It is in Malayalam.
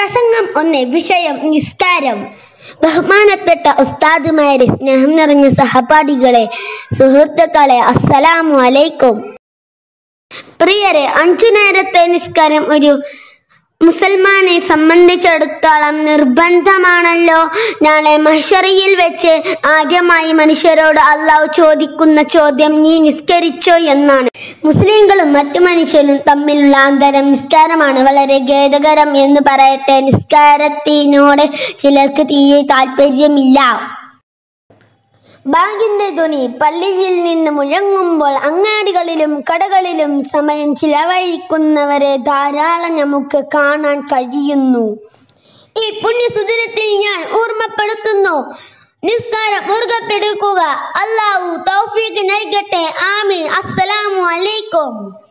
പ്രസംഗം ഒന്ന് വിഷയം നിസ്കാരം ബഹുമാനപ്പെട്ട ഉസ്താദുമാരെ സ്നേഹം നിറഞ്ഞ സഹപാഠികളെ സുഹൃത്തുക്കളെ അസ്സലാമു അലൈക്കും പ്രിയരെ അഞ്ചു നേരത്തെ നിസ്കാരം ഒരു മുസൽമാനെ സംബന്ധിച്ചിടത്തോളം നിർബന്ധമാണല്ലോ നാളെ മഹ്ഷറിയിൽ വെച്ച് ആദ്യമായി മനുഷ്യരോട് അള്ളാഹു ചോദിക്കുന്ന ചോദ്യം നീ നിസ്കരിച്ചോ എന്നാണ് മുസ്ലിങ്ങളും മറ്റു മനുഷ്യരും തമ്മിലുള്ള അന്തരം നിസ്കാരമാണ് വളരെ ഖേദകരം എന്ന് പറയട്ടെ നിസ്കാരത്തിനോട് ചിലർക്ക് തീരെ താല്പര്യമില്ല ബാങ്കിന്റെ ധ്വനി പള്ളിയിൽ നിന്ന് മുഴങ്ങുമ്പോൾ അങ്ങാടികളിലും കടകളിലും സമയം ചിലവഴിക്കുന്നവരെ ധാരാളം നമുക്ക് കാണാൻ കഴിയുന്നു ഈ പുണ്യസുദിനത്തിൽ ഞാൻ ഓർമ്മപ്പെടുത്തുന്നു നിസ്കാരം മുറുകപ്പെടുക്കുക അള്ളാഹു തൗഫീഖ് നൽകട്ടെ ആമീൻ അസ്സലാമു അലൈക്കും